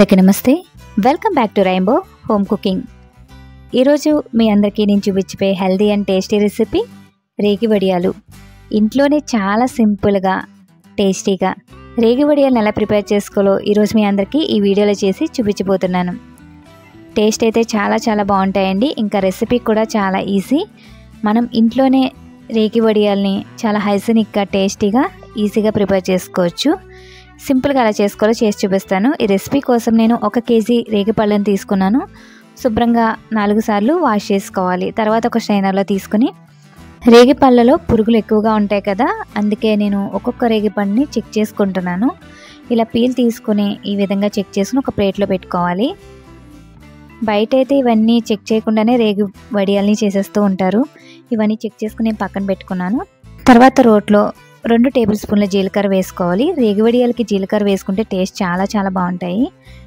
అందరికీ నమస్తే welcome back to rainbow home cooking ఈరోజు మీ అందరికీ నేను చూపించిపోయే హెల్దీ అండ్ టేస్టీ రెసిపీ రేగి వడియాలు ఇంట్లోనే చాలా సింపుల్గా టేస్టీగా రేగి వడియాలను ఎలా ప్రిపేర్ చేసుకోవాలో ఈరోజు మీ అందరికీ ఈ వీడియోలో చేసి చూపించబోతున్నాను టేస్ట్ అయితే చాలా చాలా బాగుంటాయండి ఇంకా రెసిపీ కూడా చాలా ఈజీ మనం ఇంట్లోనే రేగి వడియాల్ని చాలా హైజీనిక్గా టేస్టీగా ఈజీగా ప్రిపేర్ చేసుకోవచ్చు సింపుల్గా అలా చేసుకోవాలో చేసి చూపిస్తాను ఈ రెసిపీ కోసం నేను ఒక కేజీ రేగిపళ్ళని తీసుకున్నాను శుభ్రంగా నాలుగు సార్లు వాష్ చేసుకోవాలి తర్వాత ఒక స్ట్రైనర్లో తీసుకుని రేగిపళ్ళలో పురుగులు ఎక్కువగా ఉంటాయి కదా అందుకే నేను ఒక్కొక్క రేగిపండుని చెక్ చేసుకుంటున్నాను ఇలా పీల్ తీసుకుని ఈ విధంగా చెక్ చేసుకుని ఒక ప్లేట్లో పెట్టుకోవాలి బయట అయితే ఇవన్నీ చెక్ చేయకుండానే రేగి వడియాల్ని చేసేస్తూ ఉంటారు ఇవన్నీ చెక్ చేసుకుని నేను పక్కన పెట్టుకున్నాను తర్వాత రోట్లో రెండు టేబుల్ స్పూన్ల జీలకర్ర వేసుకోవాలి రేగివడియాలకి జీలకర్ర వేసుకుంటే టేస్ట్ చాలా చాలా బాగుంటాయి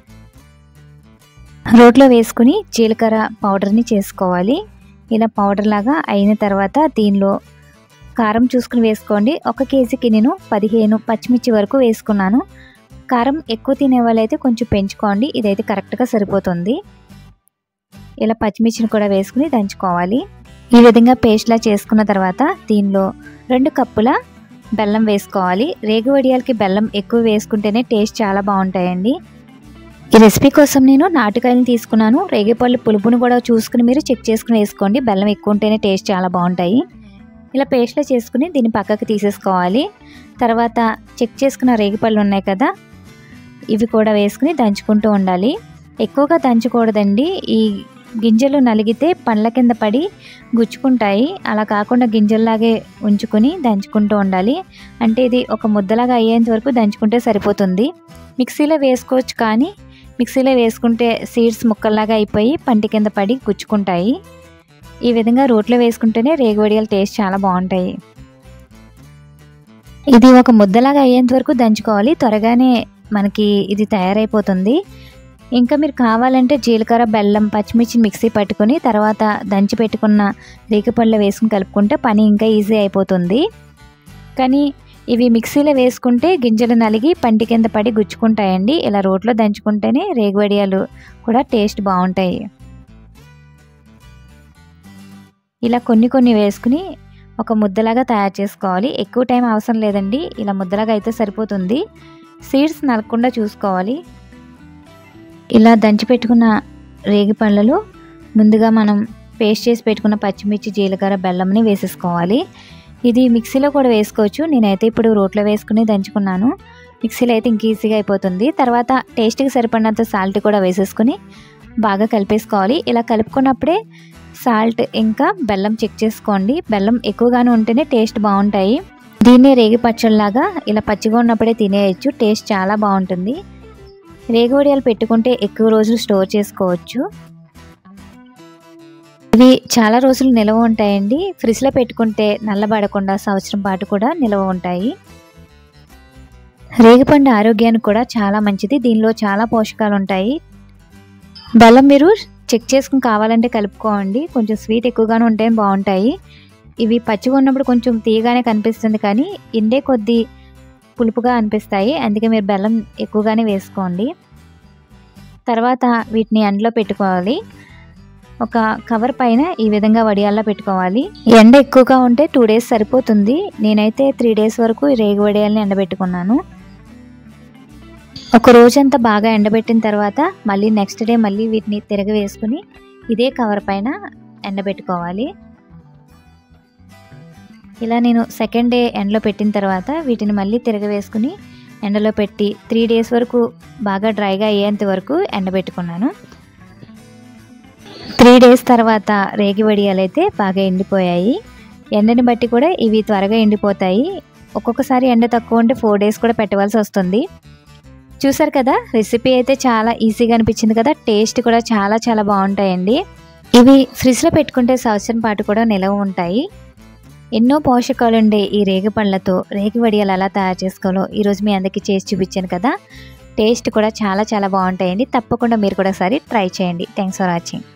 రోట్లో వేసుకుని జీలకర్ర పౌడర్ని చేసుకోవాలి ఇలా పౌడర్ లాగా అయిన తర్వాత దీనిలో కారం చూసుకుని వేసుకోండి ఒక కేజీకి నేను పదిహేను పచ్చిమిర్చి వరకు వేసుకున్నాను కారం ఎక్కువ తినే వాళ్ళైతే కొంచెం పెంచుకోండి ఇదైతే కరెక్ట్గా సరిపోతుంది ఇలా పచ్చిమిర్చిని కూడా వేసుకుని దంచుకోవాలి ఈ విధంగా పేస్ట్లా చేసుకున్న తర్వాత దీనిలో రెండు కప్పుల బెల్లం వేసుకోవాలి రేగు వడియాలకి బెల్లం ఎక్కువ వేసుకుంటేనే టేస్ట్ చాలా బాగుంటాయండి ఈ రెసిపీ కోసం నేను నాటుకాయలను తీసుకున్నాను రేగిపళ్ళు పులుపును కూడా చూసుకుని మీరు చెక్ చేసుకుని వేసుకోండి బెల్లం ఎక్కువ ఉంటేనే టేస్ట్ చాలా బాగుంటాయి ఇలా పేస్ట్లో చేసుకుని దీన్ని పక్కకు తీసేసుకోవాలి తర్వాత చెక్ చేసుకున్న రేగిపళ్ళు ఉన్నాయి కదా ఇవి కూడా వేసుకుని దంచుకుంటూ ఉండాలి ఎక్కువగా దంచకూడదండి ఈ గింజలు నలిగితే పండ్ల కింద పడి గుచ్చుకుంటాయి అలా కాకుండా గింజల్లాగే ఉంచుకుని దంచుకుంటూ ఉండాలి అంటే ఇది ఒక ముద్దలాగా అయ్యేంత వరకు దంచుకుంటే సరిపోతుంది మిక్సీలో వేసుకోవచ్చు కానీ మిక్సీలో వేసుకుంటే సీడ్స్ ముక్కల్లాగా అయిపోయి పంటి కింద పడి గుచ్చుకుంటాయి ఈ విధంగా రోట్లో వేసుకుంటేనే రేగువడియాల టేస్ట్ చాలా బాగుంటాయి ఇది ఒక ముద్దలాగా అయ్యేంత వరకు దంచుకోవాలి త్వరగానే మనకి ఇది తయారైపోతుంది ఇంకా మీరు కావాలంటే జీలకర్ర బెల్లం పచ్చిమిర్చి మిక్సీ పట్టుకొని తర్వాత దంచి పెట్టుకున్న రేగిపళ్ళు వేసుకుని కలుపుకుంటే పని ఇంకా ఈజీ అయిపోతుంది కానీ ఇవి మిక్సీలో వేసుకుంటే గింజలు నలిగి పంటి కింద పడి గుచ్చుకుంటాయండి ఇలా రోట్లో దంచుకుంటేనే రేగువడియాలు కూడా టేస్ట్ బాగుంటాయి ఇలా కొన్ని కొన్ని వేసుకుని ఒక ముద్దలాగా తయారు చేసుకోవాలి ఎక్కువ టైం అవసరం లేదండి ఇలా ముద్దలాగా అయితే సరిపోతుంది సీడ్స్ నలగకుండా చూసుకోవాలి ఇలా దంచి పెట్టుకున్న రేగి పళ్ళలో ముందుగా మనం పేస్ట్ చేసి పెట్టుకున్న పచ్చిమిర్చి జీలకర్ర బెల్లంని వేసేసుకోవాలి ఇది మిక్సీలో కూడా వేసుకోవచ్చు నేనైతే ఇప్పుడు రోట్లో వేసుకుని దంచుకున్నాను మిక్సీలో అయితే ఇంక ఈజీగా అయిపోతుంది తర్వాత టేస్ట్కి సరిపడినంత సాల్ట్ కూడా వేసేసుకుని బాగా కలిపేసుకోవాలి ఇలా కలుపుకున్నప్పుడే సాల్ట్ ఇంకా బెల్లం చెక్ చేసుకోండి బెల్లం ఎక్కువగానే ఉంటేనే టేస్ట్ బాగుంటాయి దీన్నే రేగి పచ్చళ్ళలాగా ఇలా పచ్చిగా ఉన్నప్పుడే తినేయచ్చు టేస్ట్ చాలా బాగుంటుంది రేగువడియాలు పెట్టుకుంటే ఎక్కువ రోజులు స్టోర్ చేసుకోవచ్చు ఇవి చాలా రోజులు నిల్వ ఉంటాయండి ఫ్రిడ్జ్లో పెట్టుకుంటే నల్లబడకుండా సంవత్సరం పాటు కూడా నిల్వ ఉంటాయి రేగిపండు ఆరోగ్యానికి కూడా చాలా మంచిది దీనిలో చాలా పోషకాలు ఉంటాయి బెల్లం మీరు చెక్ చేసుకుని కావాలంటే కలుపుకోండి కొంచెం స్వీట్ ఎక్కువగానే ఉంటే బాగుంటాయి ఇవి పచ్చిగా ఉన్నప్పుడు కొంచెం తీయగానే కనిపిస్తుంది కానీ ఇండే కొద్దీ పులుపుగా అనిపిస్తాయి అందుకే మీరు బెల్లం ఎక్కువగానే వేసుకోండి తర్వాత వీటిని ఎండలో పెట్టుకోవాలి ఒక కవర్ పైన ఈ విధంగా వడియాల్లో పెట్టుకోవాలి ఎండ ఎక్కువగా ఉంటే టూ డేస్ సరిపోతుంది నేనైతే త్రీ డేస్ వరకు రేగి వడియాల్ని ఎండబెట్టుకున్నాను ఒక రోజంతా బాగా ఎండబెట్టిన తర్వాత మళ్ళీ నెక్స్ట్ డే మళ్ళీ వీటిని తిరగ వేసుకుని ఇదే కవర్ పైన ఎండబెట్టుకోవాలి ఇలా నేను సెకండ్ డే ఎండలో పెట్టిన తర్వాత వీటిని మళ్ళీ తిరగవేసుకుని ఎండలో పెట్టి త్రీ డేస్ వరకు బాగా డ్రైగా అయ్యేంత వరకు ఎండబెట్టుకున్నాను త్రీ డేస్ తర్వాత రేగి వడియాలు అయితే బాగా ఎండిపోయాయి ఎండని బట్టి కూడా ఇవి త్వరగా ఎండిపోతాయి ఒక్కొక్కసారి ఎండ తక్కువ ఉంటే ఫోర్ డేస్ కూడా పెట్టవలసి వస్తుంది చూసారు కదా రెసిపీ అయితే చాలా ఈజీగా అనిపించింది కదా టేస్ట్ కూడా చాలా చాలా బాగుంటాయండి ఇవి ఫ్రిడ్జ్లో పెట్టుకుంటే సంవత్సరం పాటు కూడా నిలవ ఉంటాయి ఎన్నో పోషకాలు ఉండే ఈ రేగి పళ్ళతో రేగి వడియాలు ఎలా తయారు చేసుకోవాలో ఈరోజు మీ అందరికీ చేసి చూపించాను కదా టేస్ట్ కూడా చాలా చాలా బాగుంటాయండి తప్పకుండా మీరు కూడా ఒకసారి ట్రై చేయండి థ్యాంక్స్ ఫర్ వాచింగ్